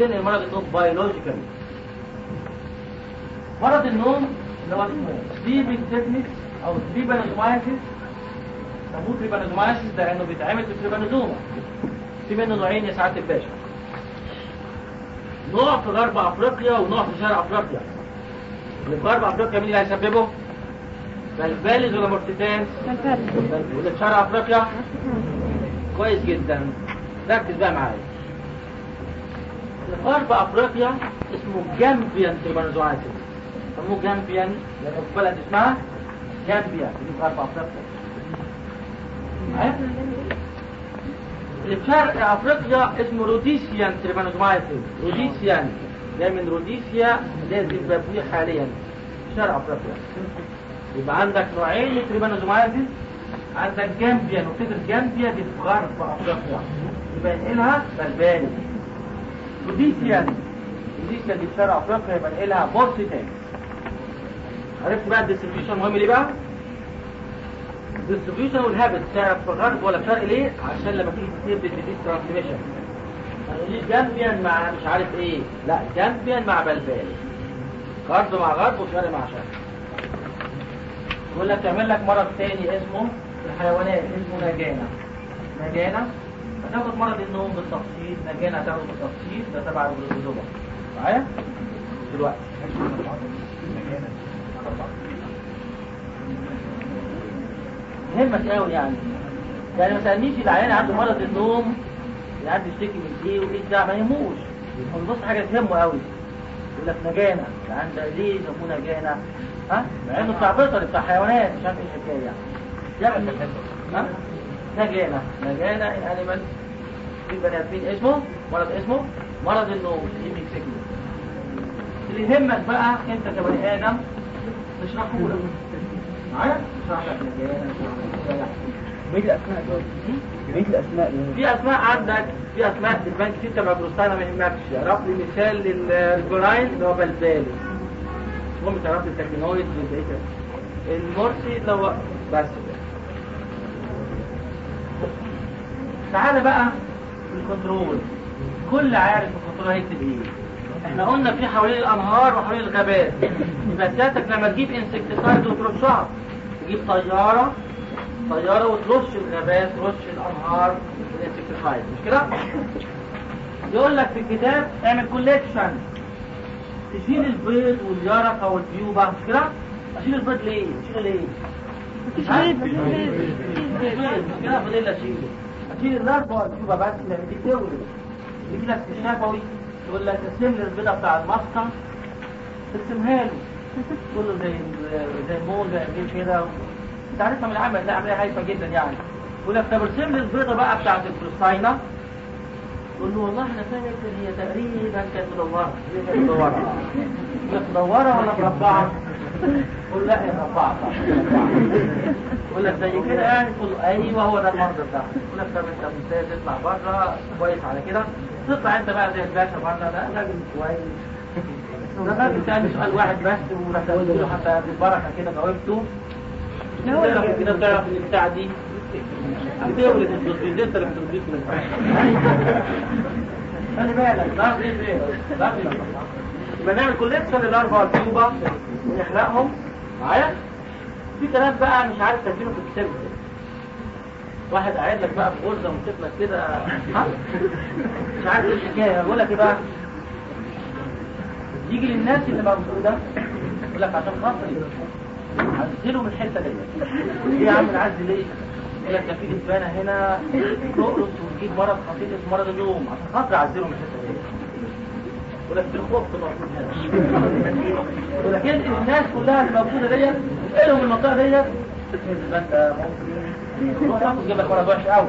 بتنقل مرض النوم بايولوجيكال مرض النوم اللي هو اسمه سليبنج سيكنس او سليبانوزومايسيس سموه تريبانوزومايسيس ده انه بيتعمل في تريبانوزوما في منه نوعين يا سعاده الباشا نوع في غرب افريقيا ونوع في شرق افريقيا اللي في غرب افريقيا مين اللي هيسببه؟ بلبالز ولا مورتيتانس؟ واللي في شرق افريقيا كويس جدا ركز بقى معايا في غرب افريقيا اسمه جامبيان تريبانوزومايسيس سموه جامبيان لان في بلد اسمها جامبيا دي في غرب افريقيا معايا؟ اللي في شرق افريقيا اسمه روديسيان تريبانوزومايسيس روديسيان جاي من روديسيا اللي هي زيمبابوي حاليا في شرق افريقيا يبقى عندك نوعين من تريبانوزومايسيس عندك جامبيان وفكرة جامبيا دي في غرب افريقيا يبقى ينقلها بلباني روديسيان روديسيان دي في شرق افريقيا يبقى ينقلها بورسيتاكس عرفت بقى الديستريبيوشن مهم ليه بقى؟ الديستريبيوشن والهابت تعرف في الغرب ولا في الشرق ليه؟ عشان لما تيجي تكتب الديزيز ترانسميشن ليه جامبيان مع مش عارف ايه لا جامبيان مع بلبال غرب مع غرب وشرق مع شرق يقول لك تعمل لك مرض تاني اسمه في الحيوانات اسمه نجانة نجانة هتاخد مرض النوم بالتفصيل نجانة هتاخد بالتفصيل ده تبع الجلوكوزوما معايا؟ دلوقتي يهمك قوي يعني يعني ما تسالنيش العيان عنده مرض النوم اللي عنده يشتكي من ايه وايه بتاع ما يهموش بص حاجه تهمه قوي يقول لك نجانه العيان ده ليه يسموه نجانه ها مع انه بتاع بيطري بتاع حيوانات مش عارف ايه الحكايه يعني يا ابني ها نجانه نجانه الانيمال في بني ادمين اسمه مرض اسمه مرض النوم سليبنج سيكنس اللي يهمك بقى انت كبني ادم تشرحه لك معايا اشرح لك نجانه اشرح لك بقيت الاسماء دول بقيت الاسماء دول في اسماء عندك في اسماء في البنك في تبع بروستانا ما يهمكش اعرف لي مثال للجوراين اللي هو بلبالي المهم تعرف لي التكنويد والبقيه المرسي اللي هو بس كده. تعالى بقى الكنترول كل عارف الكنترول هيكتب ايه احنا قلنا في حوالين الانهار وحوالين الغابات يبقى سيادتك لما تجيب انسكتيسايد وترشها تجيب طياره طياره وترش الغابات ترش الانهار بالانسكتيسايد مش كده؟ يقول لك في الكتاب اعمل كوليكشن تشيل البيض واليرقه والبيوبه مش كده؟ اشيل البيض ليه؟ اشيله ليه؟ ها؟ مش كده فاضل اشيله اشيل اللارفه والبيوبه بس لما دي تولد يجي لك شفوي يقول لك ارسم لي البيضه بتاع المسقط ترسمها له تقول له زي زي المول زي ايه كده انت عارفها من العمل ده عمليه هايفه جدا يعني يقول لك طب ارسم لي البيضه بقى بتاعت البروستاينا تقول له والله انا فاكر هي تقريبا كانت مدوره هي كانت مدوره كانت مدوره ولا مربعه؟ قول لا هي مربعه صح يقول لك زي كده يعني تقول له ايوه هو ده المنظر ده يقول لك طب انت ممتاز تطلع بره كويس على كده تطلع انت بقى زي الباشا بره ده راجل كويس ده الراجل سألني سؤال واحد بس ورسلت له حتى بالبركه كده جاوبته تعرف كده بتعرف ان البتاع دي بتولد التصوير دي انت اللي بتصوير من خلي بالك لا ايه ايه لا يبقى نعمل كوليكشن للاربع تيوبا ونحرقهم معايا في كلام بقى مش عارف ترتيبه في الكتاب ازاي واحد قاعد لك بقى في غرزه ومسك لك كده ها مش عارف ايه الحكايه بقول لك ايه بقى يجي للناس اللي موجوده يقول لك عشان خاطري عزله من الحته ديت ايه يا عم نعزل ليه؟ يقول لك ده في دبانه هنا تقرص وتجيب مرض خطير اسمه مرض النوم عشان خاطر اعزله من الحته ديت يقول لك بالخوف موجود هنا يقول لك انقل الناس كلها اللي موجوده ديت انقلهم من المنطقه ديت يبقى انت ممكن تروح تاخد تجيب لك مرض وحش قوي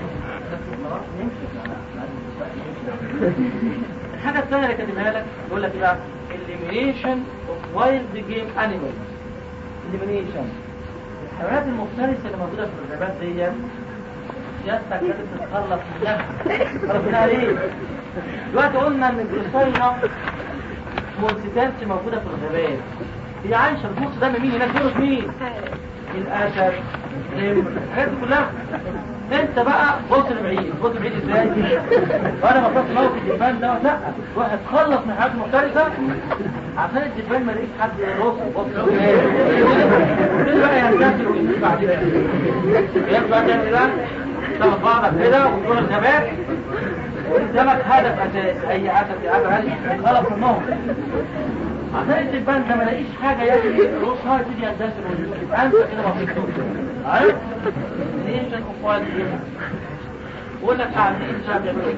الحاجة الثانية اللي كاتبها لك يقول لك ايه بقى elimination of wild game animals elimination الحيوانات المفترسة اللي موجودة في الغابات ديت سيادتك لازم تتخلص منها تتخلص منها ليه؟ دلوقتي قلنا ان الجلوسينا مونسيتانس موجودة في الغابات هي عايشه بتبص دم مين هناك دورة مين الاسد النمر الحاجات دي كلها انت بقى بص لبعيد بص لبعيد ازاي وانا بفكر موت الدبان ده لا واحد خلص من حاجات مختلفه عشان الدبان ما لقيش حد يرقص بص كده بقى ينتشر ويمشي بعد كده يبقى تعمل ده تاخد بعضك كده وتروح الغابات قدامك هدف اساسي اي هدف يا هدف خلص منهم عشان الدبان ده ما لاقيش حاجه يجري يرقصها يبتدي ينتشر ويمشي انت كده مبسوط عارف؟ منين عشان اخوان بقول لك قاعدين شاب يعملوا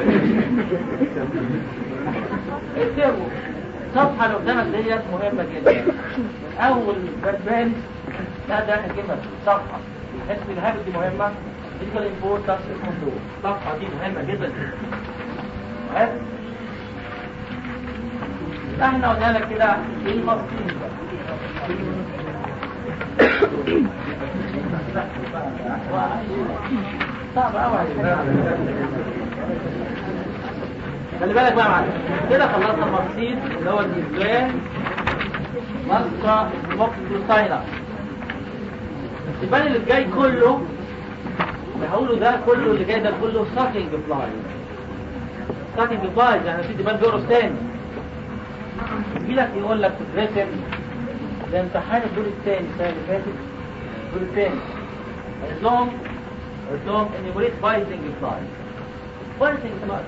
اكتبوا الصفحه اللي قدامك ديت مهمه جدا من اول بردان لا ده اخر كلمه صفحه اسم الهابت دي مهمه ديجيتال امبورتنس كنترول الصفحه دي مهمه جدا عارف؟ احنا قلنا لك كده ايه المفصول صعب قوي خلي بالك بقى يا معلم كده خلصنا المقصيد اللي هو الديزلان مصر موكسوساينا السبان اللي جاي كله اللي هقوله ده كله اللي جاي ده كله ساكينج فلاي ساكينج فلاي يعني في دبان بيقرص تاني يجي لك يقول لك تترسم ده امتحان الدور الثاني السنه اللي فاتت الدور الثاني قلت لهم قلت لهم انيموريت بايتنج فلاي بايتنج فلاي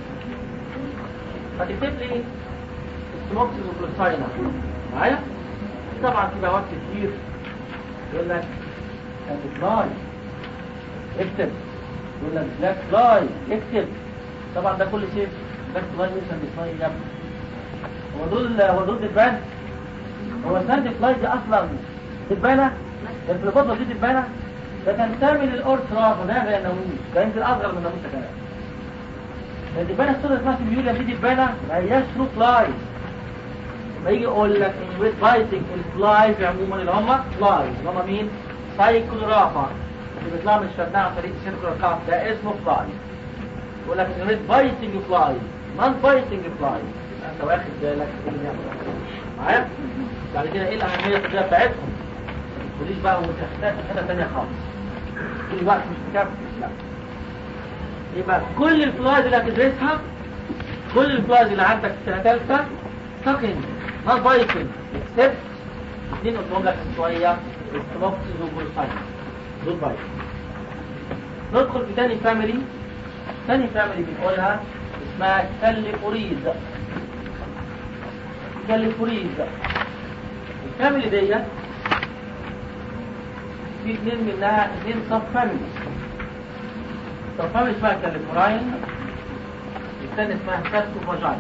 هتكتب لي سموكسز وبلوساينا معايا طبعا في بوابات كتير يقول لك فلاي اكتب يقول لك بلاك فلاي اكتب طبعا ده كل شيء بلاك فلاي لسه بيسمعي يا ابني هو دول هو دول دبان هو الساند فلاي دي اصلا دبانه الفلوبوتلا دي دبانه ده تنتمي للاورثرا وده زي الناموس ده يمكن اصغر من الناموس كمان الدبانه السوداء اسمها سيميوليا دي دبانه ما هياش ترو فلاي لما يجي يقول لك ان ويت بايتنج الفلايز عموما اللي هم فلايز اللي هم مين؟ سايكلورافا اللي بيطلعوا من الشرنقه عن طريق السيركولار كاف ده اسمه فلاي يقول لك ان ويت بايتنج فلايز نون بايتنج فلايز انت واخد بالك ايه اللي بيحصل معايا؟ بعد كده ايه الاهميه الطبيه بتاعتهم؟ وديش بقى وتحتاج حته ثانيه خالص كل الوقت مش مكفي لا يبقى كل الفلايز اللي هتدرسها كل الفلايز اللي عندك في سنه ثالثه سكند نون بايتنج اكسبت اثنين قلتهم لك من شويه السموكسز والبروسايد دول بايتنج ندخل في تاني فاميلي تاني فاميلي بنقولها اسمها كاليفوريز كاليفوريز الفاميلي ديت في اثنين منها اثنين سب فاميلي سب فاميلي اسمها كاليفوراين الثاني اسمها كاستو فاجاين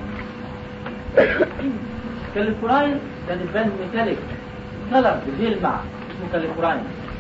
كاليفوراين ده دبان ميتاليك كلر بيلمع اسمه كاليفوراين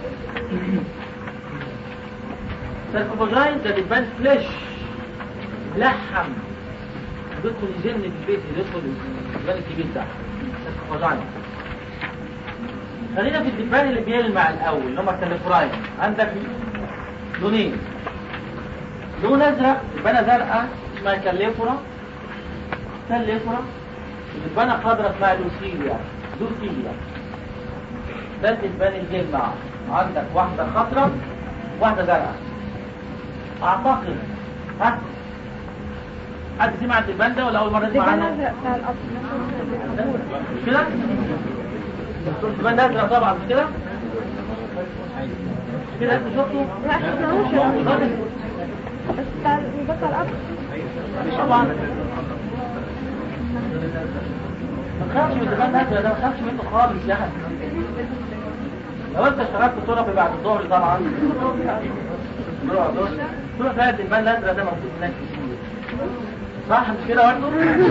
ساركوفاجاين ده دبان فليش لحم بيدخل يزن في البيت يدخل الدبان الكبير ده ساركوفاجاين خلينا في الدبان اللي بيلمع الاول اللي هم الكاليفوراين عندك لونين لون ازرق دبانه زرقاء اسمها كاليفورا كاليفورا الدبانه خضراء اسمها لوسيليا لوسيليا ده الدبان اللي بيلمع عندك واحده خضراء واحده زرقاء اعتقد ها حد سمع الدبان ده ولا اول مره تسمع عنه؟ مش كده؟ الدبان ده ازرق طبعا مش كده؟ مش كده انت شفته؟ لا شفناهوش بس بتاع البطل أكتر طبعا ما تخافش من الدبان ده ده ما تخافش منه خالص يعني لو انت اشتغلت طرفي بعد الظهر طبعا طرق فيها الدبان الازرق ده موجود هناك كتير صح مش كده برضه؟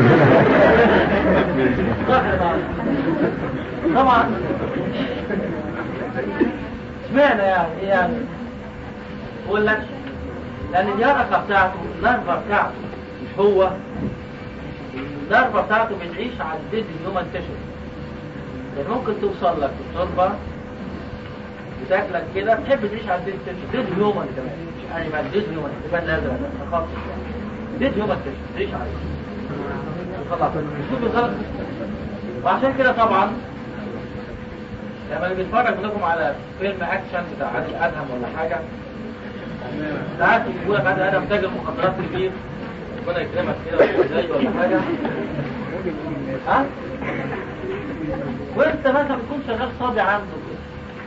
صح طبعا طبعا اشمعنى يعني ايه يعني؟ اقول لك لان اليرقه بتاعته النرفه بتاعته مش هو النرفه بتاعته بتعيش على الديد هيومن تيشو يعني ممكن توصل لك في التربه بتاكلك كده تحب تعيش على الديد تيشو ديد هيومن كمان مش يعني بقى ديد هيومن تبان الازرق ده خالص ديد هيومن تيشو تعيش عليه خلاص شوف الغلط وعشان كده طبعا لما اللي بيتفرج منكم على فيلم اكشن بتاع عادل ادهم ولا حاجه ساعات يقول لك عادل ادهم تاجر مخدرات كبير ربنا يكرمك كده ولا زي ولا حاجه ها وانت مثلا بتكون شغال صابي عنده كده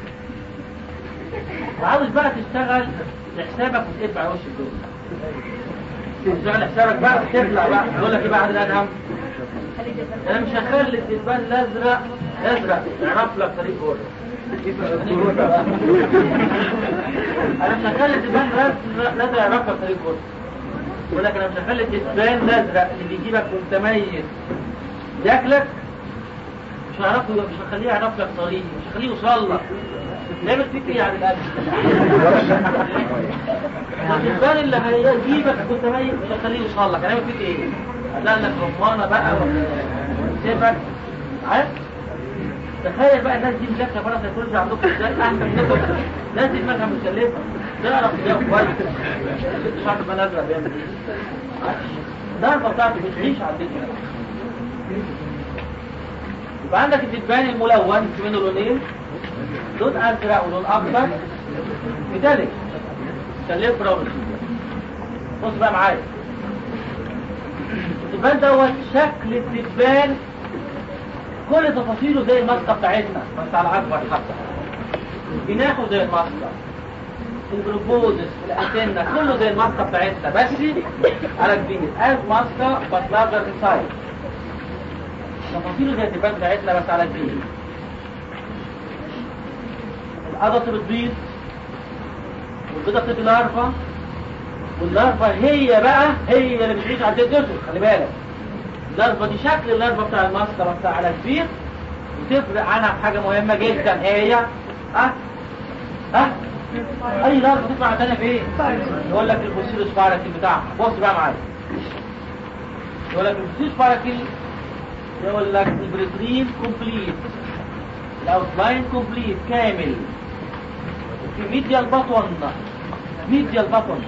وعاوز بقى تشتغل لحسابك وتقفل وش الدنيا تشتغل لحسابك بقى وتطلع بقى يقول لك ايه بقى عادل ادهم انا مش هخلي الدبان الازرق ازرق يعرف لك طريق جوه انا مش هخلي الدبان الازرق الازرق يعرف لك طريق جوه يقول لك انا مش هخلي الدبان الازرق اللي يجيبك متميز ياكلك مش هعرفه مش هخليه يعرف لك طريق مش هخليه يوصل لك نعمل فيك ايه يعني القلب الدبان اللي هيجيبك متميز مش هخليه يوصل لك هنعمل فيك ايه هتلاقي لك رمانه بقى وسيبك عارف تخيل بقى الناس دي مذاكره بره سيكولوجي عندكم ازاي احسن منكم الناس دي دماغها متكلفه تعرف تجاوب كويس مش عارف البني ازرق بيعمل ايه الضربه بتاعته بتعيش على الدنيا يبقى عندك الدبان الملون في منه لونين لون ازرق ولون اخضر مثالي كاليبرا بص بقى معايا الدبان دوت شكل الدبان كل تفاصيله زي الماسكه بتاعتنا بس على اكبر حتى جناحه زي الماسكه البروبوزس الانتنة كله زي الماسكه بتاعتنا بس على كبير از ماسكه بس لارجر انسايد تفاصيله زي الدبان بتاعتنا بس على كبير القضة بتبيض والبيضة بتبقى لارفا واللارفا هي بقى هي اللي بتعيش على الديتوسر خلي بالك اللارفا دي شكل اللارفا بتاع الماسكه بس على كبير وتفرق عنها بحاجه مهمه جدا هي ها ها اي لارفا تطلع تانية فين يقول لك البوسيلوس باراكل بتاعها بص بقى معايا يقول لك البوسيلوس باراكل يقول لك البريترين كومبليت الاوتلاين كومبليت كامل في ميديال بطن ميديال بطن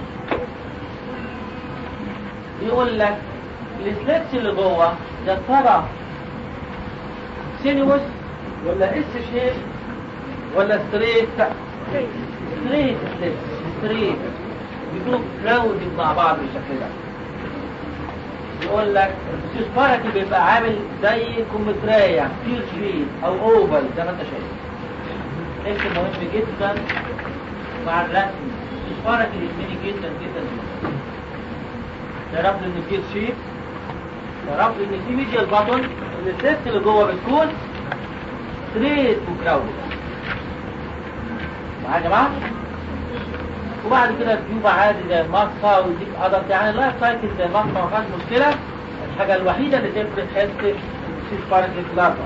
يقول لك السليتس اللي جوه ده ترى سينيوس ولا اس شيب ولا ستريت ستريت سليتس ستريت بيكونوا كراودد مع بعض بالشكل ده يقول لك السيس باركي بيبقى عامل زي كومتراية كتير شريط او اوفل زي ما انت شايف اسم مهم جدا مع الرسم السيس باركي يهمني جدا جدا جدا تعرف ان في شيب تعرف ان في ميديال باتون الست اللي جوه بتكون ستريت وكراود معايا يا جماعه وبعد كده الجيوب عادي زي المقصة ويديك قدر يعني اللايف سايكل زي المقصة ما فيهاش مشكلة الحاجة الوحيدة اللي تفرق حتة السيس باركل لارفا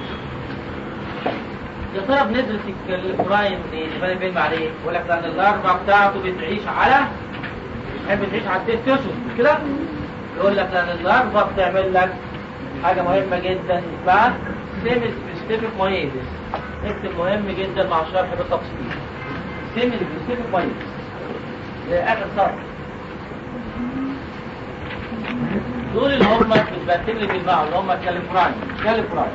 يا ترى بندرس الكلاين اللي بالي فيلم عليه يقول لك لان اللارفا بتاعته بتعيش على بتحب تعيش على التستوسون كده يقول لك لان اللارفا بتعمل لك حاجة مهمة جدا اسمها سيمي سبيسيفيك مايزس اكتب مهم جدا مع الشرح بالتفصيل سيمي سبيسيفيك مايزس اخر سطر دول اللي هم بتبتل لي بالمعنى اللي هم الكاليفراين كاليفراين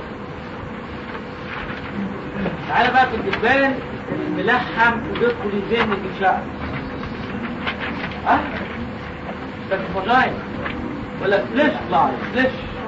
تعالى بقى في الدبان الملحم وبيدخل الذهن في الشعر ها سكفوجاين ولا فليش فلاي فليش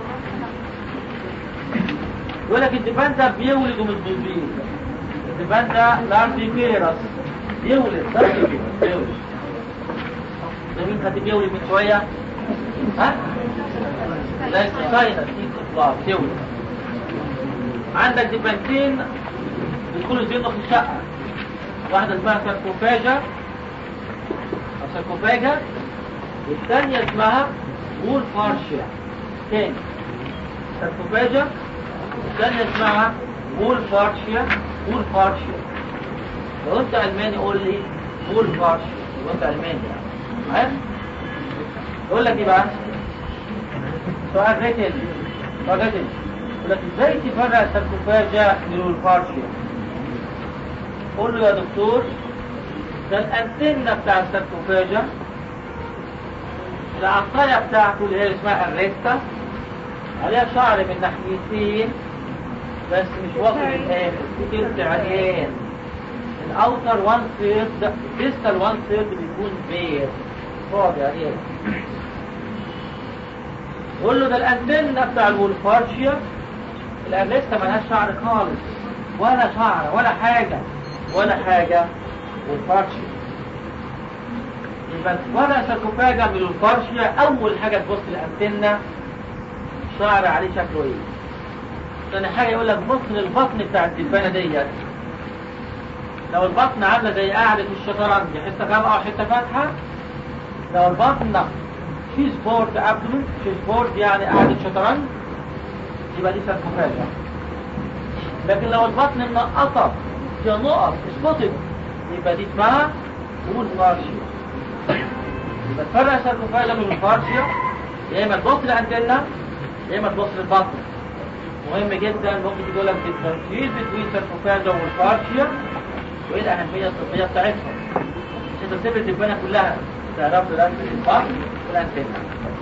يقول لك الدبان ده بيولد ومش بيبيض الدبان ده لارفي فيروس بيولد ده بيولد بيولد ده مين كانت بيولد من شوية ها لا يستطيع الله بيولد عندك دبانتين بيدخلوا يزيدوا في الشقة واحدة اسمها ساركوفاجا أو ساركوفاجا والثانية اسمها وول فارشيا تاني ساركوفاجا والثانية اسمها وول فارشيا وول فارشيا لو انت ألماني قول لي وول فارشيا لو انت ألماني يعني عارف؟ يقول لك ايه بقى؟ سؤال ريتل سؤال ريتل يقول لك ازاي تفرق الساركوفاجا من الفارشيا؟ قول له يا دكتور ده الانتنة بتاع الساركوفاجا العصاية بتاعته اللي هي اسمها الريستا عليها شعر من ناحيتين بس مش واصل للاخر في تلت عريان الاوتر 1 ثيرد ديستال 1 ثيرد بيكون بير فاضي عريان قول له ده الانتنه بتاع الولفارشيا الان لسه ملهاش شعر خالص ولا شعر ولا حاجه ولا حاجه والفارشيا يبقى ولا ساركوفاجا من الفارشيا اول حاجه تبص الانتنه شعر عليه شكله ايه ثاني حاجه يقول لك بص للبطن بتاع الدبانه ديت لو البطن عامله زي قاعده الشطرنج حته غامقه وحته فاتحه لو البطن شيز بورد ابدومن شيز بورد يعني قاعده شطرنج يبقى دي ساركوفاجا لكن لو البطن منقطه في نقط سبوتد يبقى دي اسمها وول فارشيا يبقى تفرق ساركوفاجا من الفارشيا يا اما تبص للانتنه يا اما تبص للبطن مهم جدا ممكن تقول لك التركيز بين ساركوفاجا والفارشيا وايه الاهميه الطبيه بتاعتهم عشان تسيب الدبانه كلها تعرف تركز البطن والانتنه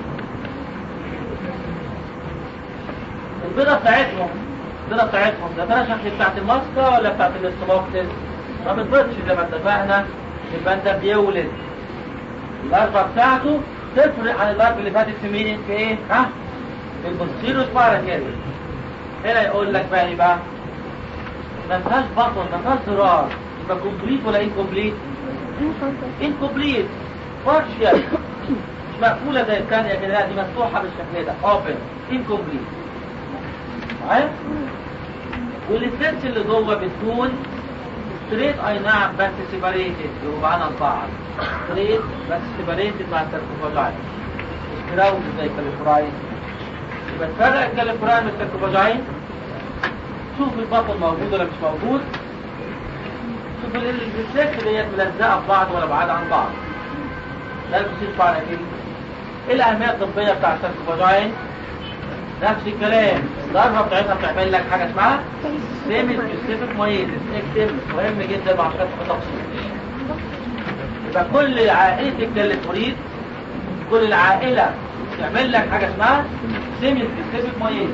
البيضه بتاعتهم البيضه بتاعتهم ده ترى شكل بتاعت الماسكه ولا بتاعت الاستموكتس ما بتبيضش زي ما اتفقنا يبقى انت بيولد الاربع بتاعته تفرق عن الاربع اللي فاتت في مين في ايه ها في البوستيروس بارانيري هنا يقول لك بقى ايه بقى ما فيهاش بطن ما فيهاش زرار يبقى كومبليت ولا انكومبليت انكومبليت بارشال مش مقفوله زي الثانيه كده لا دي مفتوحه بالشكل ده اوبن انكومبليت معايا والستنس اللي جوه بتكون ستريت اي نعم بس سيباريتد يبقوا معانا البعض ستريت بس سيباريتد مع السيركوفاجاين سكراوند زي كاليفراين يبقى تفرق الكاليفراين من السيركوفاجاين شوف البطن موجود ولا مش موجود شوف الريسلكس ديت ملزقه في بعض ولا بعاد عن بعض ده البسيط بتاعنا كده ايه الاهميه الطبيه بتاع السيركوفاجاين نفس الكلام الضربه بتاعتها بتعمل لك حاجه اسمها سيمي سبيسيفيك مايتس اكتب مهم جدا مع حاجات التفصيل يبقى كل عائله الكاليفوريد كل العائله تعمل لك حاجه اسمها سيمي سبيسيفيك مايتس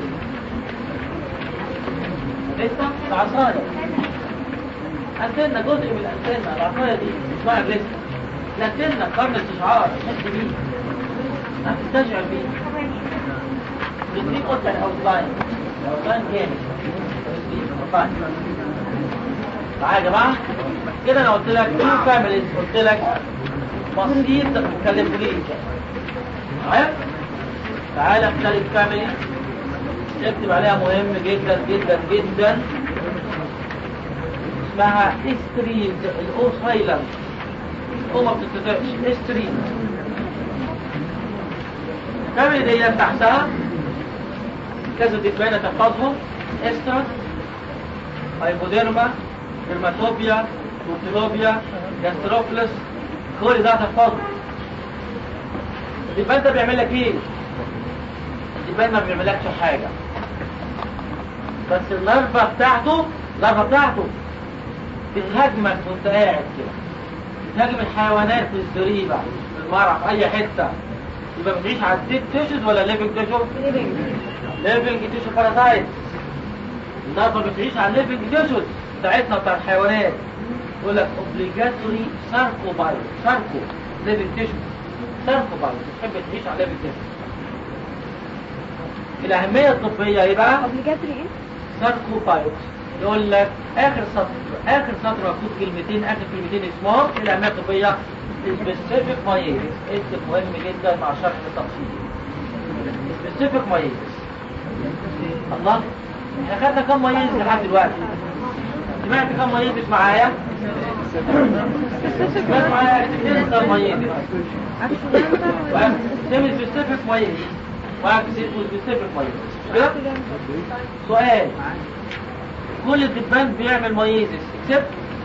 لسه العصايه انتنا جزء من الانتنا العصايه دي اسمها لسه الانتنا قرن استشعار حس بيه هتستشعر بيه الاثنين قلت الاوتلاين الاوتلاين كامل معايا يا جماعه كده انا قلت لك تو فاميليز قلت لك بسيط كاليبريت معايا تعالى اختلف فاميلي اكتب عليها مهم جدا جدا جدا اسمها استريد الاو سايلنت او ما بتتفقش استريد الفاميلي دي تحتها كذا ديفاينة تحفظهم استرس هايبوديرما ديرماتوبيا بوتيلوبيا جاستروفلس كل ده تحفظه الديفاين ده بيعمل لك ايه؟ الديفاين ما بيعملكش حاجة بس اللارفا بتاعته اللارفا بتاعته بتهاجمك وانت قاعد كده بتهاجم الحيوانات في الزريبة في المرع في اي حتة يبقى بتعيش على الديد تيشوز ولا ليفنج تيشوز؟ ليفنج تيشو بارازايت النهارده بتعيش على الليفنج تيشوز بتاعتنا بتاع الحيوانات يقول لك اوبليجاتوري ساركو بايو ساركو ليفنج تيشو ساركو بايو بتحب تعيش على ليفنج تيشو الأهمية الطبية ايه بقى؟ obligatory ايه؟ ساركو بايو يقول لك آخر سطر آخر سطر مكتوب كلمتين آخر كلمتين اسمهم الأهمية الطبية سبيسيفيك مايز اكتب مهم جدا مع شرح التفصيل سبيسيفيك مايز الله احنا خدنا كم مايز لحد دلوقتي سمعت كم مايز معايا سمعت معايا انسى مايز سيمي سبيسيفيك مايز سبيسيفيك مايز كده سؤال كل الدبان بيعمل مايزس اكسبت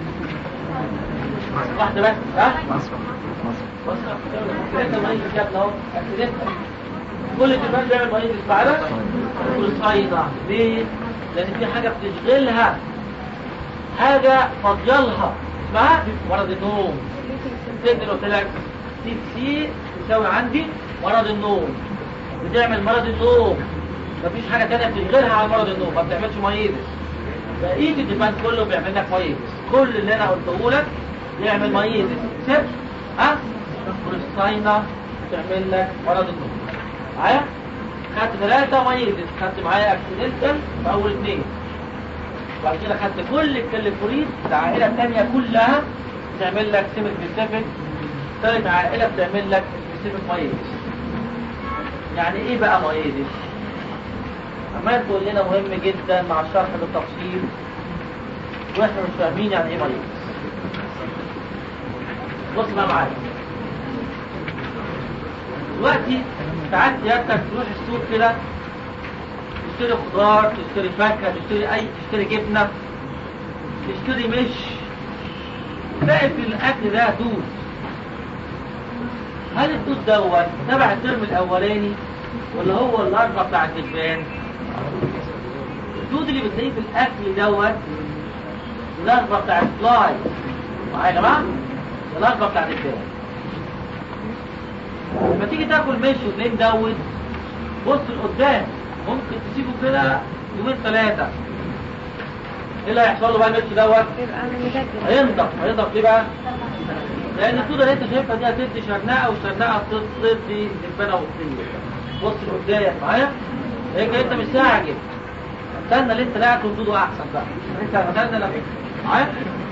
واحدة بس ها؟ كل الدبان بيعمل مايزس معانا والصيدة ليه؟ لأن في حاجة بتشغلها حاجة فاضيالها اسمها مرض النوم تقدر قلت لك سي سي تساوي عندي مرض النوم بتعمل مرض النوم مفيش حاجه تانية بتشغلها عن مرض النوم ما بتعملش مايزس بقيه الديفان كله بيعمل لك مايزس كل اللي انا قلته لك يعمل مايزس سبت ها بروستاينا تعمل لك مرض النوم معايا خدت ثلاثة مايزس خدت معايا اكسيدنتال في اول اثنين وبعد كده خدت كل الكاليفوريد العائلة الثانية كلها تعمل لك سيمك سبيسيفيك ثالث عائلة بتعمل لك سبيسيفيك مايزس يعني ايه بقى مايزس؟ عمال تقول لنا مهم جدا مع الشرح بالتفصيل واحنا مش فاهمين يعني ايه مايزس بص بقى معايا دلوقتي ساعات سيادتك تروح السوق كده تشتري خضار تشتري فاكهة تشتري أي تشتري جبنة تشتري مش تلاقي في الأكل ده دود هل الدود دوت تبع الترم الأولاني ولا هو الأربع بتاع الدبان؟ الدود اللي بتلاقيه في الأكل دوت الأربع بتاع الفلاي معايا يا جماعة؟ الأربع بتاع الدبان لما تيجي تاكل مش وتلاقيه مدود بص لقدام ممكن تسيبه كده يومين ثلاثة ايه اللي هيحصل له بقى المش دوت؟ يبقى انا مذاكر هينضف هينضف ليه بقى؟ لأن الصورة اللي انت شايفها دي هتدي شرنقة والشرنقة تدي دبانة وطية بص لقدام معايا؟ هيك انت مش ساعجب استنى اللي انت لاعب وجوده احسن بقى انت استنى لما معايا؟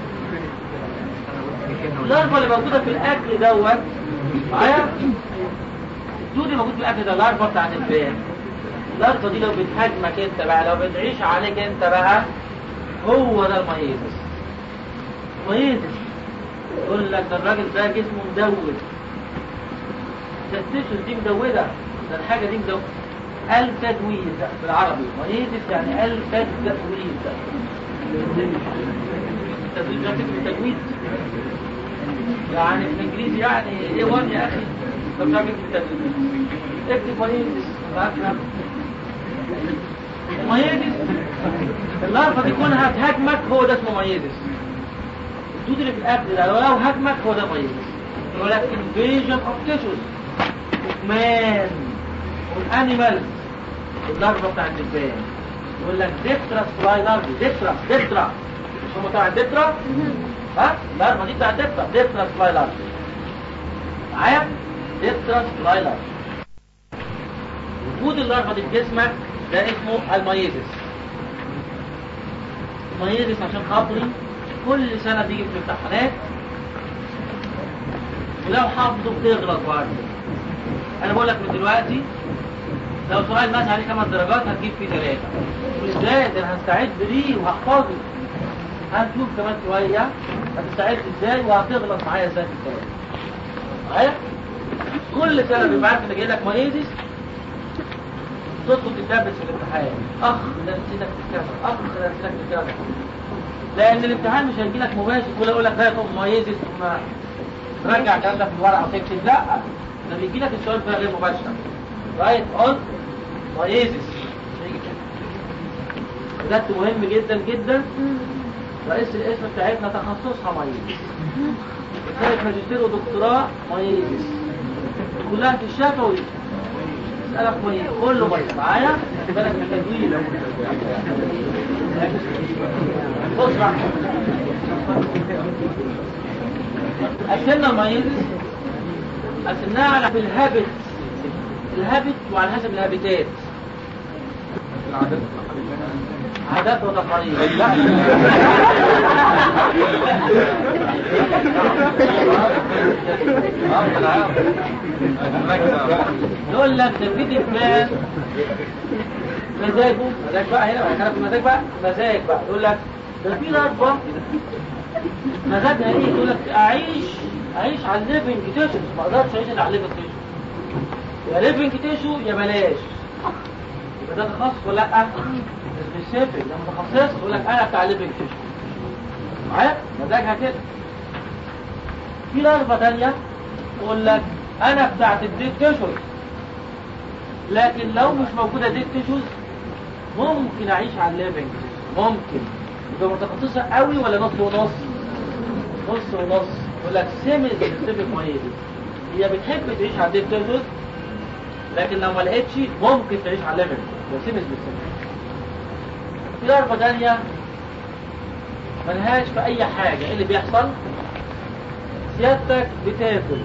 اللارفا اللي موجودة في الأكل دوت معايا؟ الدود اللي موجود في الأكل ده اللارفا بتاعت البان اللارفا دي لو بتهاجمك انت بقى لو بتعيش عليك انت بقى هو ده الميزس ميزس يقول لك ده الراجل ده جسمه مدود ده التيشوز دي مدودة ده الحاجة دي مدودة التدوير بالعربي ميزس يعني التدوير التدوير ده كلمة تجويد يعني بالانجليزي يعني ايه وان يا اخي طب ده كلمة تدوير اكتب ميزس فاكرة الميزس اللارفة دي كونها هتهاجمك هو ده اسمه ميزس الدود اللي في الاكل ده لو لو هاجمك هو ده ميزس يقول لك invasion of tissues of man والانيمالز اللارفة بتاع الدبان يقول لك ديبترا سلاي لارفي ديبترا ديبترا مش هم بتاع الديبترا ها اللارفة دي بتاع الديبترا ديبترا سلاي لارفي معايا ديبترا سلاي لارفي وجود اللارفة دي في جسمك ده اسمه الميزس الميزس عشان خاطري كل سنة بيجي في الامتحانات ولو حافظه بتغلط برضه انا بقول لك من دلوقتي لو سؤال مثلا عليه خمس درجات هتجيب فيه ثلاثة ازاي ده انا هستعد ليه وهحفظه هنشوف كمان شوية هتستعد ازاي وهتغلط معايا ازاي في الكلام معايا كل سنة بيبقى عارف ان جاي لك ميزس تدخل تتلبس في الامتحان اخ ده نسيتك تتكلم اخ ده نسيتك تتكلم لان الامتحان مش هيجي لك مباشر كل يقول لك ده يكون مميزس ثم ترجع الكلام ده في الورقه وتكتب لا ده بيجي لك السؤال بطريقه غير مباشره رايت اون مميزس ده مهم جدا جدا رئيس القسم بتاعتنا تخصصها مميز رسالة ماجستير ودكتوراه مميز كلها في الشفوي اسألك مميز كله مميز معايا بالك من التدوين بص بقى قسمنا المميز قسمناها على في الهابت الهابت وعلى حسب الهابتات عادات وتقاليد لا يقول لك ده في دبان مزاجه مزاج بقى هنا بقى في المزاج بقى مزاج بقى يقول لك ده في ضربة مزاجها ايه يقول لك اعيش اعيش على الليفنج تيشو ما اقدرش اعيش على الليفنج تيشو يا ليفنج تيشو يا بلاش يبقى ده تخصص ولا لا سبيسيفيك ده متخصص يقول لك انا بتاع ليفنج تيشو معايا مزاجها كده في ضربة تانية يقول لك انا بتاعت الديت تيشوز لكن لو مش موجودة ديت تيشوز ممكن اعيش على الليفنج ممكن يبقى متخصصة قوي ولا نص ونص نص ونص يقول لك سيمي سبيسيفيك مايلي هي بتحب تعيش على الديت تيشوز لكن لو ما لقيتش ممكن تعيش على الليفل وسيمس بالسيمس في ضربة تانية ملهاش في أي حاجة إيه اللي بيحصل سيادتك بتاكل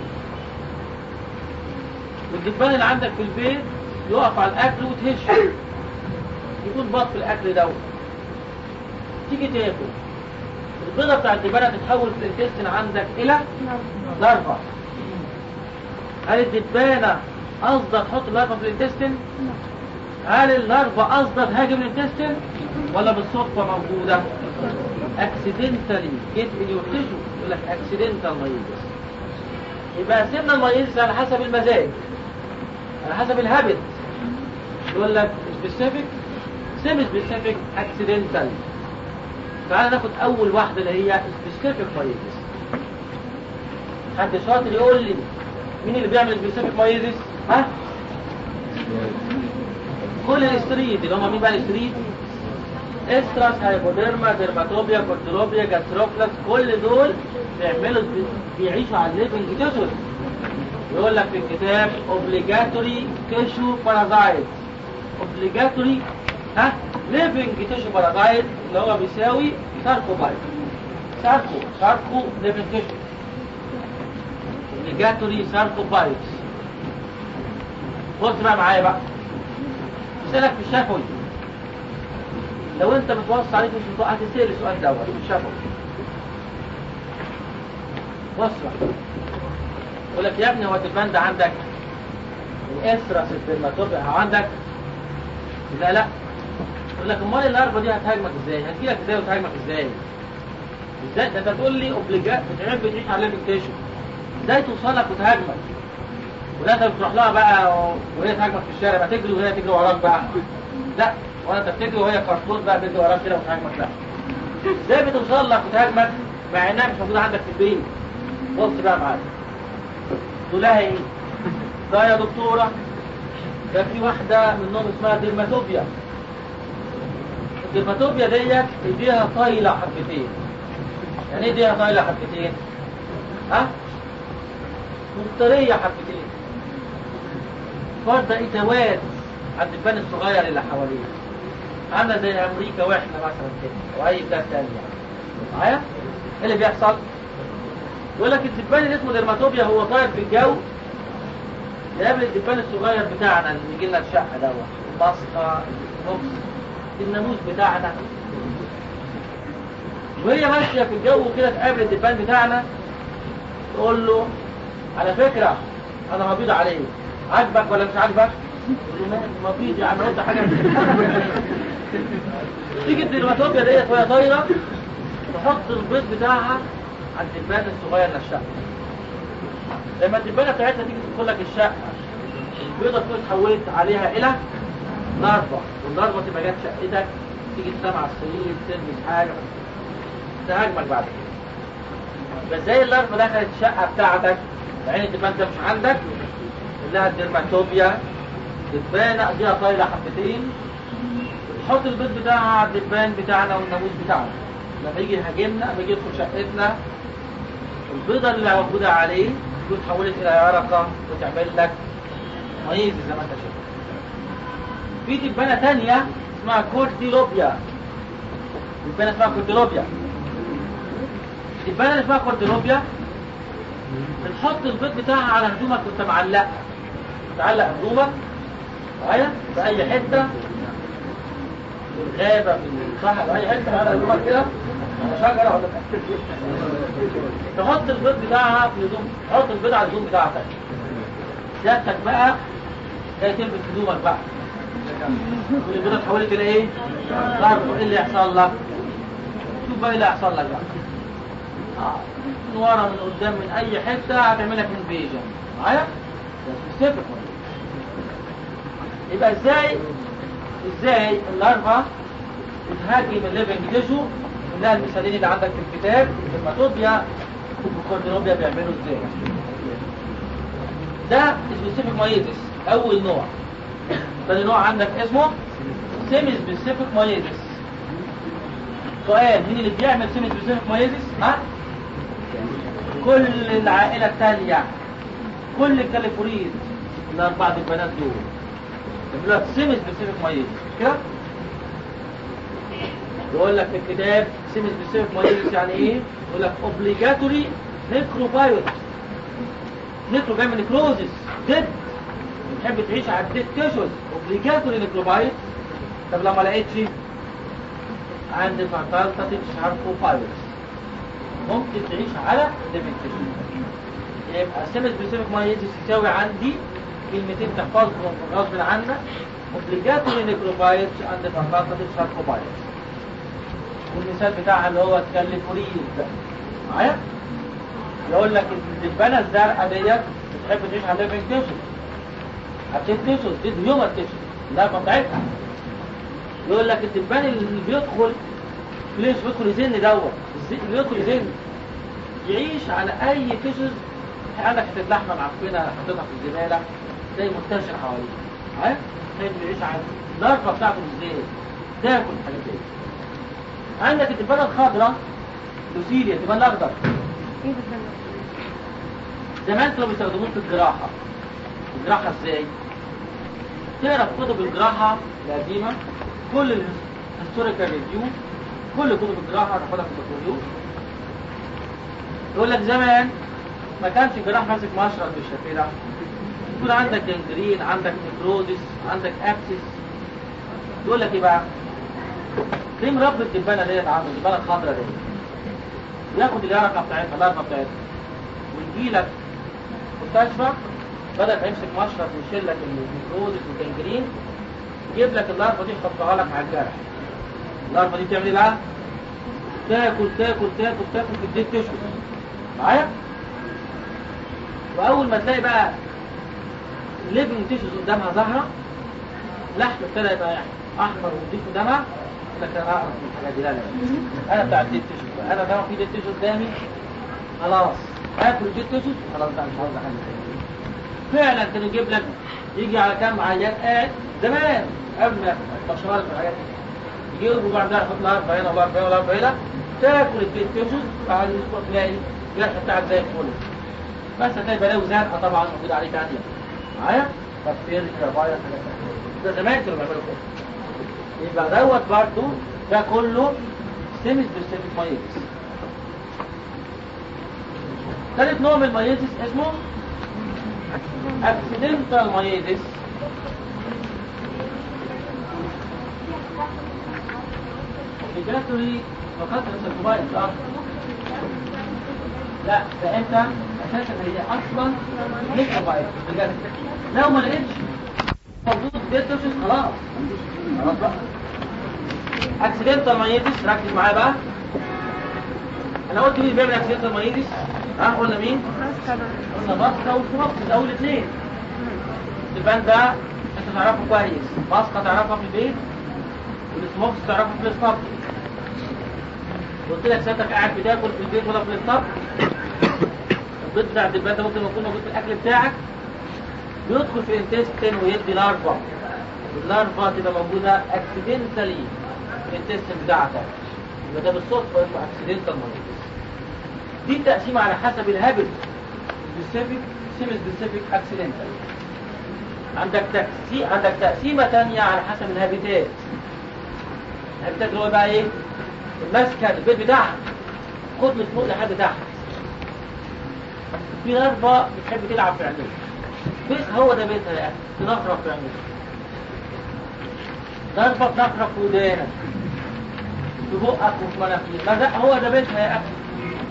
والدبان اللي عندك في البيت يقف على الأكل وتهشه يكون بط في الأكل دوت تيجي تاكل البيضة بتاع الدبانة تتحول في الانتستين عندك إلى لارفا هل الدبانة قصدها تحط اللارفا في الانتستين؟ هل اللارفا قصدها تهاجم الانتستين؟ ولا بالصدفة موجودة؟ اكسيدنتالي جيت ان يور تيشو يقول لك اكسيدنتال مايزس يبقى قسمنا المايزس على حسب المزاج على حسب الهابت يقول لك سبيسيفيك سيمي سبيسيفيك اكسيدنتال تعالى ناخد اول واحده اللي هي سبيسيفيك مايزس حد شاطر يقول لي مين اللي بيعمل سبيسيفيك مايزس ها كل الاستريد اللي هم مين بقى الاستريد استراس هايبوديرما ديرماتوبيا كورتيلوبيا جاستروكلاس كل دول بيعملوا بيعيشوا على الليفنج تيشوز يقول لك في الكتاب obligatory tissue parasite obligatory ها living tissue parasite اللي هو بيساوي ساركوبايت ساركو ساركو living tissue obligatory ساركوبايت بص بقى معايا بقى اسالك في الشفوي لو انت بتوصي عليك مش بتوقع هتسأل السؤال دوت مش شافه بص بقى يقول لك يا ابني هو الدبان ده عندك الاسرس الدرماتوبيا عندك لا لا يقول لك امال الاربه دي هتهاجمك ازاي هتجيلك ازاي وتهاجمك ازاي ازاي ده انت تقول لي اوبليجات بتحب تعيش على الليفنتيشن ازاي توصل لك وتهاجمك ولا انت بتروح لها بقى وهي تهاجمك في الشارع بقى تجري وهي تجري وراك بقى لا ولا انت بتجري وهي كرتون بقى بتجري وراك كده وتهاجمك لا ازاي بتوصل لك وتهاجمك مع انها مش موجوده عندك في البيت بص بقى معايا تقول لها ايه ده يا دكتوره ده في واحده منهم اسمها ديرماتوبيا الديرماتوبيا ديت ايديها طايله حبتين يعني ايه ايديها طايله حبتين ها مفتريه حبتين فرده اتوات على الدبان الصغير اللي حواليه عامله زي امريكا واحنا مثلا كده واي بلاد تانية معايا ايه اللي بيحصل يقول لك الدبان اللي اسمه ديرماتوبيا هو طاير في الجو يقابل الدبان الصغير بتاعنا اللي بيجي لنا الشقه دوت البسطه البوكس الناموس بتاعنا وهي ماشيه في الجو كده تقابل الدبان بتاعنا تقول له على فكره انا مبيض عليك عاجبك ولا مش عاجبك؟ يقول له ما مبيض يا عم قلت حاجه تيجي الديرماتوبيا ديت وهي طايره تحط البيض بتاعها على الدبان الصغير للشقه لما الدبانه بتاعتها تيجي تدخل لك الشقه البيضه تكون اتحولت عليها الى ضربه والضربه تبقى جت شقتك تيجي تنام على السرير تلبس حاجه تهاجمك بعد كده بس زي اللارفه دخلت الشقه بتاعتك عين الدبان ده مش عندك لها الدرماتوبيا دبانه ايديها طايله حبتين تحط البيض بتاعها على الدبان بتاعنا والناموس بتاعنا لما يجي يهاجمنا لما يجي يدخل شقتنا البيضة اللي موجودة عليه تكون اتحولت إلى يرقة وتعمل لك ميز زي ما أنت شايف. في دبانة تانية اسمها كورتيلوبيا دبانة اسمها كورتيلوبيا الدبانة اللي اسمها كورتيلوبيا بتحط البيض بتاعها على هدومك وانت معلقها تعلق هدومك معايا في أي حتة في الغابة في الصحراء في أي حتة على هدومك كده شجرة ولا تحط البيض بتاعها في هدوم تحط البيض على الهدوم بتاعتك سيادتك بقى جاي تلبس هدومك بقى والبيضة اتحولت الى ايه؟ ضرب ايه اللي يحصل لك؟ شوف بقى ايه اللي هيحصل لك بقى آه. من ورا من قدام من اي حتة هتعمل لك انفيجن معايا؟ ده سبيسيفيك يبقى ازاي ازاي اللارفا بتهاجم الليفنج تيشو منها المثالين اللي عندك في الكتاب الدرماتوبيا والكوردينوبيا بيعملوا ازاي ده سبيسيفيك مايزس اول نوع تاني نوع عندك اسمه سيمي سبيسيفيك مايزس سؤال مين اللي بيعمل سيمي سبيسيفيك مايزس ها كل العائله الثانيه كل الكاليفوريز الاربع دبانات دول يقول لك سيمي سبيسيفيك مايلز كده يقول لك في الكتاب سيمي سبيسيفيك مايلز يعني ايه يقول لك اوبليجاتوري نيكروبايوت نيكرو جاي من نيكروزيس ديد بتحب تعيش على الديد تيشوز اوبليجاتوري نيكروبايوت طب لو ما لقيتش عند فاكالتاتيف شاركوفايروس ممكن تعيش على ليفنج تيشو يبقى سيمي سبيسيفيك مايلز يساوي عندي كلمتين تحفظهم غصب عنك اوبليجاتوري نيكروبايتس عند فاكالتاتيف شاركوفايروس والمثال بتاعها اللي هو الكاليفوريز ده معايا يقول لك الدبانه الزرقاء ديت بتحب تعيش على ليفنج تيشو عشان تيشو دي هيومن تيشو اللعبه بتاعتها يقول لك الدبان اللي بيدخل ليش بيدخل يزن دوت الز- اللي بيدخل يزن يعيش على اي تيشوز عندك حته لحمه معفنه حطيتها في الزباله تلاقي منتشر حواليه عارف تلاقي بيعيش على الضربه بتاعته ازاي تاكل الحاجات دي عندك الدبانه الخضراء لوسيليا الدبان الاخضر ايه بالظبط زمان كانوا بيستخدموه في الجراحة الجراحة ازاي؟ تقرا في كتب الجراحة القديمة كل الهيستوريكال ريفيو كل كتب الجراحة هتاخدها في البكالوريوس يقول لك زمان ما كانش الجراح ماسك مشرط بالشكل ده يكون عندك جنجرين عندك نيكروزيس عندك ابسس يقول لك ايه بقى؟ ليه مربي الدبانة ديت عنده الدبانة الخضراء ديت ياخد اليرقة بتاعتها الارقة بتاعتها ويجي لك مستشفى بدل ما يمسك مشرط ويشيل لك النيكروزيس والجنجرين يجيب لك اللارفه دي يحطها لك على الجرح اللارفه دي بتعمل ايه بقى؟ تاكل تاكل تاكل تاكل في الديك تشوي معايا؟ واول ما تلاقي بقى الليفنج تيشوز قدامها ظاهره لحم ابتدى يبقى احمر ونضيف قدامها يقول لك انا اعرف من الحاجات دي لا لا انا بتاع الديك تيشوز بقى. انا طالما في ديك تيشوز قدامي خلاص اكل الديك تيشوز خلاص بقى مش عاوز حاجه تاني فعلا كان يجيب لك يجي على كام عيان قاعد زمان قبل ما المشروع والحاجات دي يجيبوا بعد ذلك يحط لها هنا ولا هنا ولا هنا تاكل الديك تيشوز بعد اسبوع تلاقي الجرح بتاعك زي الفل بس هتلاقي بلاوي زرقاء طبعا موجود عليه تانية معايا بكتيريا فيروس حاجات تانية. ده زمان كانوا بيعملوا كده يبقى دوت برضه ده كله سيمي سبيسيفيك مايتس ثالث نوع من المايتس اسمه اكسيدنتال مايتس اوبليجاتوري فقط السيركوبايل لا لا ده انت اساسا هي اصلا مش موبايل بجد لو ما لقيتش موجود بيتوشس خلاص خلاص بقى اكسيدنتال مايتس ركز معايا بقى انا قلت مين بيعمل اكسيدنتال مايتس ها قلنا مين قلنا ماسكه وسموكس اول اثنين البان ده انت تعرفه كويس ماسكه تعرفها في البيت والسموكس تعرفها في الاسطبل قلت لك سيادتك قاعد بتاكل في البيت ولا في الاسطبل البيض بتاع الدبان ده ممكن يكون موجود في الاكل بتاعك بيدخل في الانتستين ويدي لارفا اللارفا تبقى موجوده اكسيدنتالي في الانتستين بتاعتك يبقى ده بالصدفه اسمه اكسيدنتال مايتس دي التقسيمه على حسب الهابت سبيسيفيك سيمي سبيسيفيك اكسيدنتال عندك تقسيم عندك تقسيمه ثانيه على حسب الهابيتات الهابيتات اللي هو بقى ايه المسكن البيت بتاعها خد من فوق لحد تحت في لارفا بتحب تلعب في عينيك بس هو ده بيتها يا اخي تنخرف في عينيك لارفا بتنخرف في ودانك في بقك وفي مناخيرك ما ده هو ده بيتها يا اخي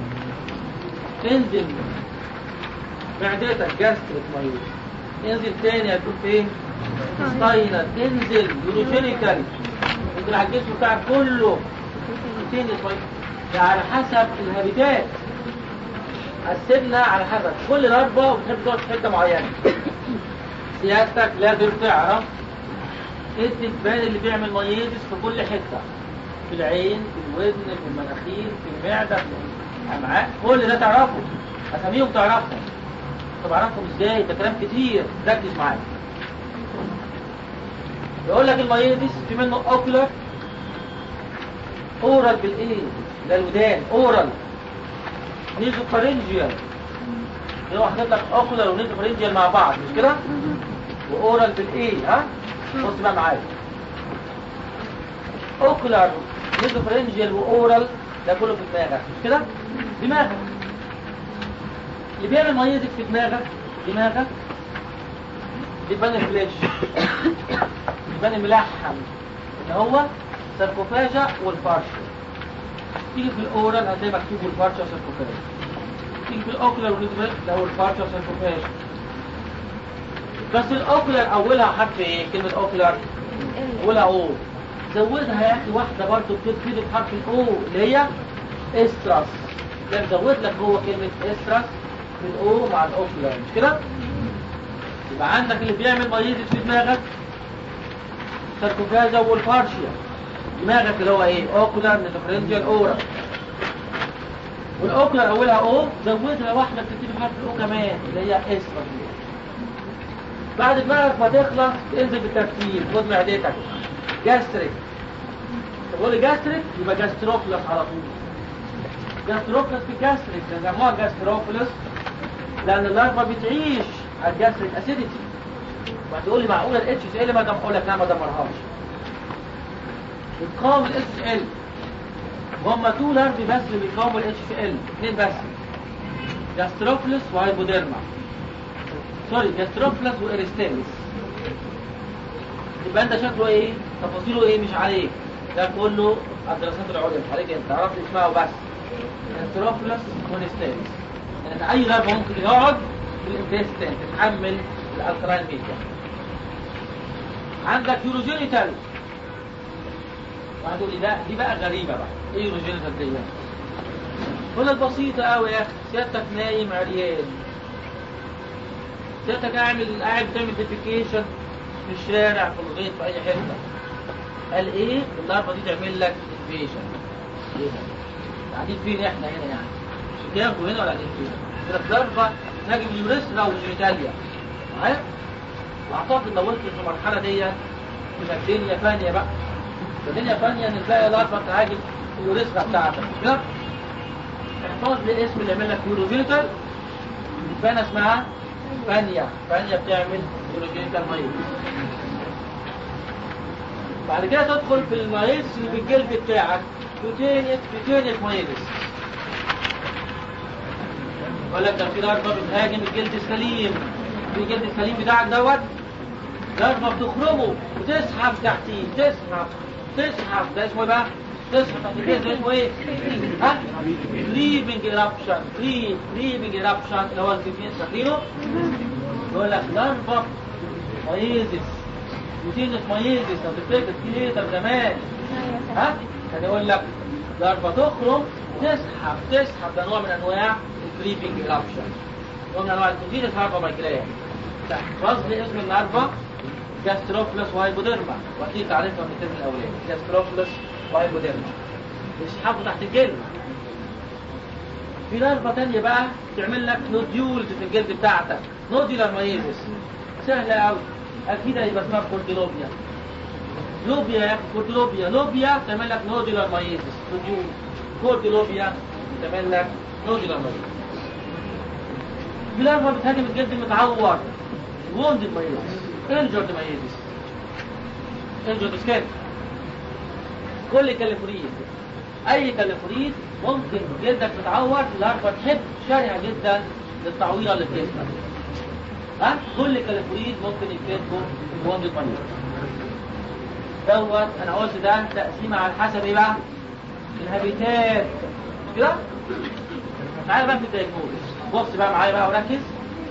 انزل معدتك جاستريك مايوس انزل تاني هتكون فين؟ ستاينر انزل يوروجينيكال انزل على الجسم بتاعك كله تاني طيب ده على حسب الهابيتات قسمنا على حسب كل ضربة وتحب تقعد في حتة معينة سيادتك لازم تعرف ايه الدبان اللي بيعمل ميزز في كل حتة في العين في الودن في المناخير في المعدة في الأمعاء كل ده تعرفه أساميهم تعرفهم طب أعرفهم ازاي ده كلام كتير ركز معايا يقول لك الميزز في منه اوكلر اورال بالايه ده الودان اورال نيزوفارينجيال هو حاطط لك اوكولار ونيزوفارينجيال مع بعض مش كده واورال بالاي ها بص بقى معايا اوكلر نيزوفرنجيال واورال ده كله في دماغك مش كده دماغك اللي بيعمل ميزك في دماغك دماغك يبان الفلاش يبان الملحم اللي هو ساركوفاجا والفارشا تيجي في الاورال هتلاقي مكتوب الفارشا وساركوفاجا تيجي في الاوكلر والنيزوفرنجيال ده هو الفارشا وساركوفاجا بس الاوكلر اولها حرف ايه كلمه اوكلر اولها او زودها يا اخي واحده برضه بتبتدي بحرف الاو اللي هي استراس ده مزود لك هو كلمه استراس بالاو مع الاوكلر مش كده يبقى عندك اللي بيعمل مايزيس في دماغك ساركوفاجا والفارشيا دماغك اللي هو ايه اوكلر نيزوفرنجيال اورا والاوكلر اولها او زودها واحده بتبتدي بحرف الاو كمان اللي هي استراس بعد دماغك ما تخلص انزل بالترتيب خد معدتك جاستريك تقول لي جاستريك يبقى جاستروفلس على طول جاستروفلس في جاستريك بيسموها جاستروفلس لان اللارفا بتعيش على الجاستريك اسيديتي وهتقول لي معقوله الاتش سي ال ما دام اقول لك لا ما دمرهاش بتقاوم الاتش سي ال هم تو لارفي بس اللي بيقاوموا الاتش سي ال اثنين بس جاستروفلس وهايبوديرما سوري جاستروفلس واريستيمس يبقى انت شكله ايه تفاصيله ايه مش عليك ده كله على الدراسات العليا مش عليك انت عرفت اسمها وبس جاستروفلس واريستيمس يعني اي لعبه ممكن يقعد في الانتستين تتحمل الالكلاين ميديا عندك يوروجينيتال واحد يقول لي لا دي بقى غريبه بقى ايه يوروجينيتال دي يقول لك بسيطه قوي يا اخي سيادتك نايم عريان سيادتك قاعد قاعد بتعمل ديفيكيشن في الشارع في الغيط في اي حته قال ايه اللارفه دي تعمل لك انفيشن ايه ده قاعدين فين احنا هنا يعني شيكاغو هنا ولا قاعدين فين يقول لك لارفه نجم يوريثرا وجينيتاليا معايا واعتقد لو وصلت في المرحله دي تبقى الدنيا فانيه بقى الدنيا فانيه ان تلاقي لارفه تهاجم اليوريثرا بتاعتك كده احفظ لي اسم اللي يعمل لك يوروجينيتال فانا اسمها فانيا فانيا بتعمل يوروجينيتال مايوس بعد كده تدخل في المايوس اللي في الجلد بتاعك كوتينيس كوتينيس مايوس يقول لك ده في ضربه بتهاجم الجلد السليم في الجلد السليم بتاعك دوت ضربه بتخرمه وتسحب تحتيه تسحب تسحب ده اسمه ايه بقى؟ تسحب تحت الجلد ده اسمه ايه؟ ها؟ كليبنج ايرابشن كليب كليبنج ايرابشن اللي هو الكيفين فاكرينه؟ يقول لك ضربه مايزس يوتينس مايزس لو تفتكر في ليتر زمان ها؟ كان يقول لك ضربه تخرم تسحب تسحب ده نوع من انواع الكليبنج ايرابشن نوع من انواع الكوتينس هاربا مايكلايا احفظ لي اسم النهارده جاستروفلس وهايبوديرما واكيد تعرفها من الترم الاولاني جاستروفلس وهايبوديرما يسحبوا تحت الجلد في لارفا تانية بقى تعمل لك نوديولز في الجلد بتاعتك نوديولار مايزس سهلة قوي اكيد هيبقى اسمها كورتيلوبيا لوبيا يا اخي كورتيلوبيا لوبيا تعمل لك نوديولار مايزس نوديول كورتيلوبيا تعمل لك نوديولار مايزس في لارفا بتهاجم الجلد المتعور ووندد مايزس انجرد مايزس انجرد سكين كل كاليفوريد اي كاليفوريد ممكن جلدك متعور الاربع تحب شارعه جدا للتعويره اللي في جسمك ها كل كاليفوريد ممكن يتكتبوا في وند المريض دوت انا قلت ده تقسيمه على حسب ايه بقى الهابيتات مش كده تعالى بقى في الدايجنوز بص بقى معايا بقى وركز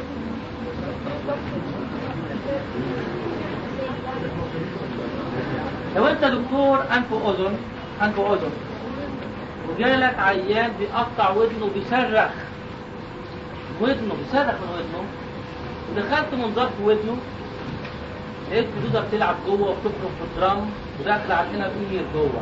لو انت دكتور انف واذن انف واذن وجالك عيان بيقطع ودنه بيصرخ ودنه بيصرخ من ودنه ودخلت منظار في ودنه لقيت جدودة بتلعب جوه وبتفرق في الدرام وداخله على الانر اير جوه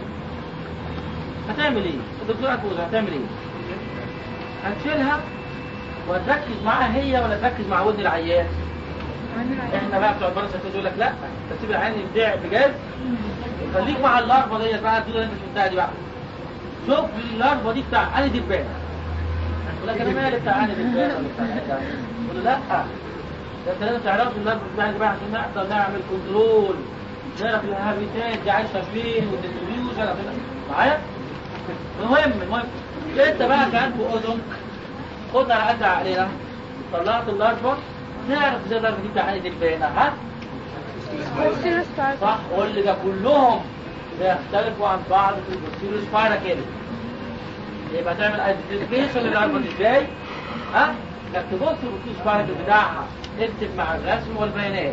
هتعمل ايه؟ الدكتور انف واذن هتعمل ايه؟ هتشيلها وهتركز معاها هي ولا تركز مع ودن العيان؟ احنا بقى بتوع البرس يقول لك لا تسيب العيان يبدع بجد خليك مع اللارفه ديت بقى الدوله اللي انت شفتها دي بقى شوف اللارفه دي بتاع انهي دبانه يقول لك انا مالي بتاع انهي دبانه ولا بتاع حاجه يقول له لا ده انت لازم تعرف النرف بتاعك بقى عشان نقدر نعمل كنترول نعرف الهابيتات دي عايشه فين والديستريبيوشن معايا المهم المهم انت بقى كانت اذن خدنا على قد عقلنا طلعت اللارفا نعرف ازاي اللارفا دي بتاعت البيانة ها بوستيريو سبايرال صح قول لي ده كلهم بيختلفوا عن بعض في البوستيريو سبايرا كده يبقى تعمل ايدنتيفيكيشن للاربط ازاي ها انك تبص البوستيريو سبايرا بتاعها تكتب مع الرسم والبيانات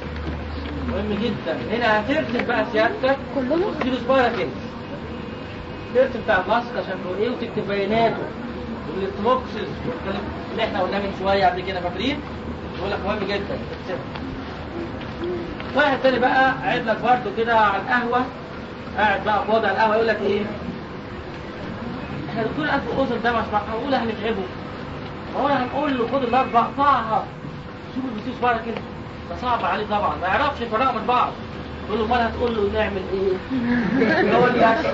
مهم جدا هنا هترسم بقى سيادتك كلهم؟ بوستيريو سبايرا كده ترسم بتاع الماسك شكله ايه وتكتب بياناته والستروكسز والكلام اللي احنا قلناه من شويه قبل كده فاكرين بقول لك مهم جدا تكتبه واحد تاني بقى قاعد لك برضه كده على القهوة قاعد بقى فاضي على القهوة يقول لك ايه احنا دكتور ألف أذن ده مش معقول هنتعبه ما هو هنقول له خد الأربع قطعها شوف البسيس بره كده ده صعب عليه طبعا ما يعرفش يفرقوا من بعض تقول له امال هتقول له نعمل ايه؟ هو اللي ياكل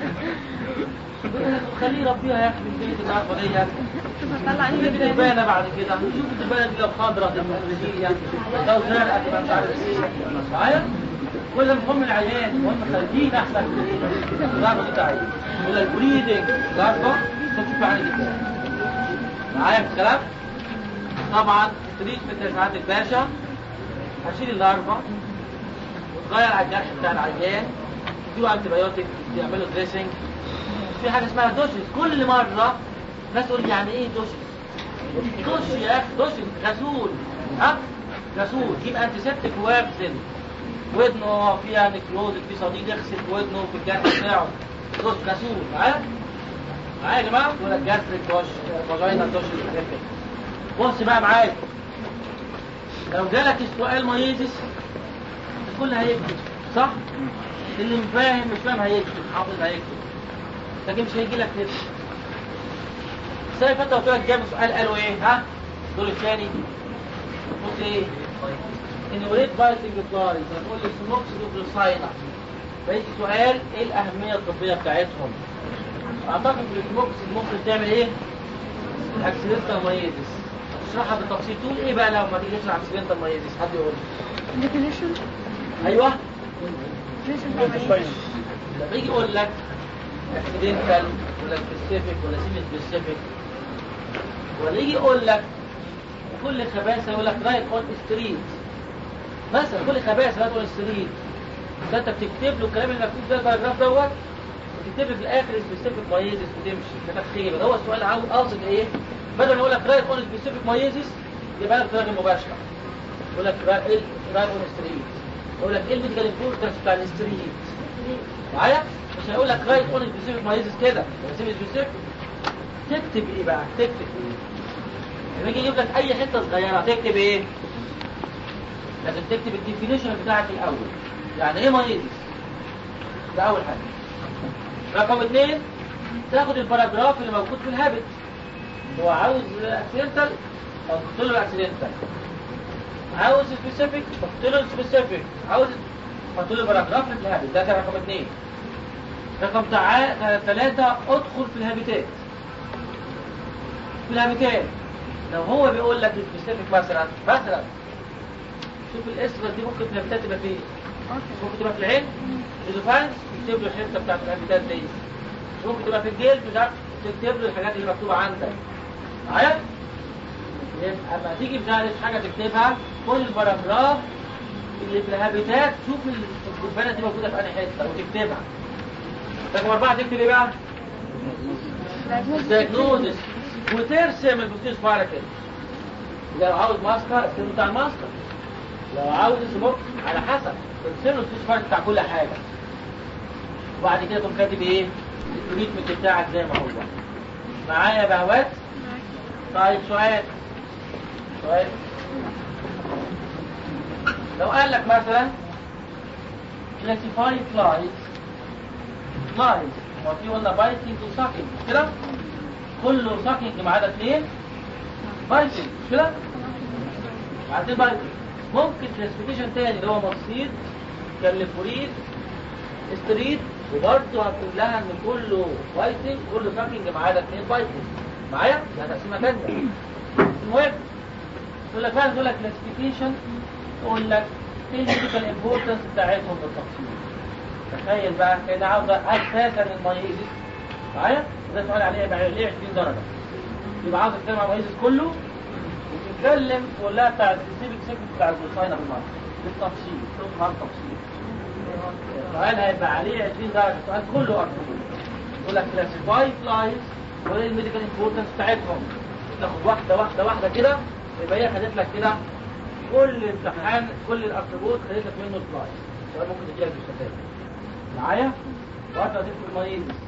يقول لك خليه يربيها يا اخي في البيت العارفه دي يا اخي طلع نيجي عندي الدبانة بعد كده نشوف الدبانة دي لو خضرة تبقى نسية لو زرقاء تبقى مش عارف ايه معايا كل مهم العيان المهم خارجين احسن الضربة دي تعيين ولا البريدنج ضربة تشوف عين الدبانة معايا في الكلام طبعا التريتمنت يا سعادة الباشا هشيل الضربة وتغير على الجرح بتاع العيان تديله انتي بايوتيك تعمله دريسنج في حاجة اسمها دوشز كل مرة الناس تقول لي يعني ايه دوشز دوش يا اخي دوش غسول ها غسول جيب انتيسبتيك واغسل ودنه فيها نكروزك في صديد يغسل ودنه في الجرح بتاعه دوش غسول معايا معايا يا جماعه ولا الجاستريك دوش فاجينا دوش الحاجات كده بص بقى معايا لو جالك السؤال مايزس الكل هيكتب صح؟ اللي مش فاهم مش فاهم هيكتب حافظ هيكتب لكن مش هيجي لك نفس السنة اللي فاتت قلت لك جاب سؤال قالوا ايه ها؟ الدور الثاني قلت ايه؟ ان وليد بايتنج بلاريز هتقول لي سموكس دوبلوساينا بقيت سؤال ايه الأهمية الطبية بتاعتهم؟ أعتقد في السموكس ممكن تعمل ايه؟ اكسيدنتال مايزيس اشرحها بالتفصيل تقول ايه بقى لما تيجي تشرح اكسيدنتال مايزيس حد يقول لي ديفينيشن ايوه ديفينيشن لما يجي يقول لك اكسيدنتال ولا سبيسيفيك ولا سيمي سبيسيفيك ولا يجي يقول لك كل خباثه يقول لك رايت اون ستريت مثلا كل خباثه رايت اون ستريت ده انت بتكتب له الكلام اللي مكتوب ده الباراجراف دوت وتكتب له في الاخر سبيسيفيك مايزيس وتمشي كده خيبه هو السؤال عاوز قاصد ايه؟ بدل ما يقول لك رايت اون سبيسيفيك مايزيس يبقى لك طريقه مباشره يقول لك رايت اون ستريت يقول لك ايه الميديكال امبورتنس بتاع الستريت معايا مش هيقول لك رايت اون سبيسيفيك مايزيس كده ولا سيمي سبيسيفيك تكتب ايه بقى تكتب ايه لما يجي يجيب لك اي حته صغيره تكتب ايه لازم تكتب الديفينيشن بتاعك الاول يعني ايه مايزيس ده اول حاجه رقم اثنين تاخد الباراجراف اللي موجود في الهابت هو عاوز اكسيدنتال او تحط له اكسيدنتال عاوز سبيسيفيك تحط له سبيسيفيك عاوز تحط له باراجراف في الهابت ده كان رقم اثنين رقم تع- ثلاثة ادخل في الهابيتات في الهابيتات لو هو بيقول لك سبيسيفيك مثلا مثلا شوف الاسم دي ممكن في الهابيتات تبقى فين ممكن تبقى في العين الزفانس تكتب له الحته بتاعت الهابيتات دي ممكن تبقى في الجلد مش عارف تكتب له الحاجات اللي مكتوبه عندك معايا يبقى اما تيجي مش عارف حاجه تكتبها كل الباراجراف اللي في الهابيتات شوف الجبانه دي موجوده في انهي حته وتكتبها رقم اربعه تكتب ايه بقى؟ دايجنوزس وترسم البوستيس بارا كده لو عاوز ماسكر ارسم بتاع الماسكر لو عاوز سموك على حسب ترسم له البوستيس بارا بتاع كل حاجه وبعد كده تقوم كاتب ايه؟ التريتمنت بتاعك زي ما هو معايا يا بهوات؟ طيب سؤال سؤال لو قال لك مثلا classify flies flies هو في قلنا بايتنج وساكنج مش كده؟ كله ساكنج ما عدا اثنين بايتنج مش كده؟ بعدين بايتنج ممكن كلاسيفيكيشن تاني اللي هو مصيد كاليفوريد ستريت وبرضه هتقول لها ان كله بايتنج كله ساكنج ما عدا اثنين بايتنج معايا؟ ده تقسيمه تانية المهم تقول لك فعلا تقول لك كلاسيفيكيشن تقول لك ايه الميديكال امبورتنس بتاعتهم بالتفصيل تخيل بقى كده عاوز اساسا المايزيس معايا ده سؤال عليه يبقى ليه 20 درجه يبقى عاوز تتكلم عن المايزيس كله وتتكلم تقول لها بتاع السيبك سيكت بتاع البوساينا بالمره بالتفصيل تقول مع التفصيل السؤال هيبقى عليه 20 درجه السؤال كله ارتبوط يقول لك كلاسيفاي فلايز وايه الميديكال امبورتنس بتاعتهم تاخد واحده واحده واحده كده يبقى هي خدت لك كده كل امتحان كل الارتبوط خدت لك منه سلايد سؤال ممكن تجيلك بالشتات معايا وقت ما تدخل المريض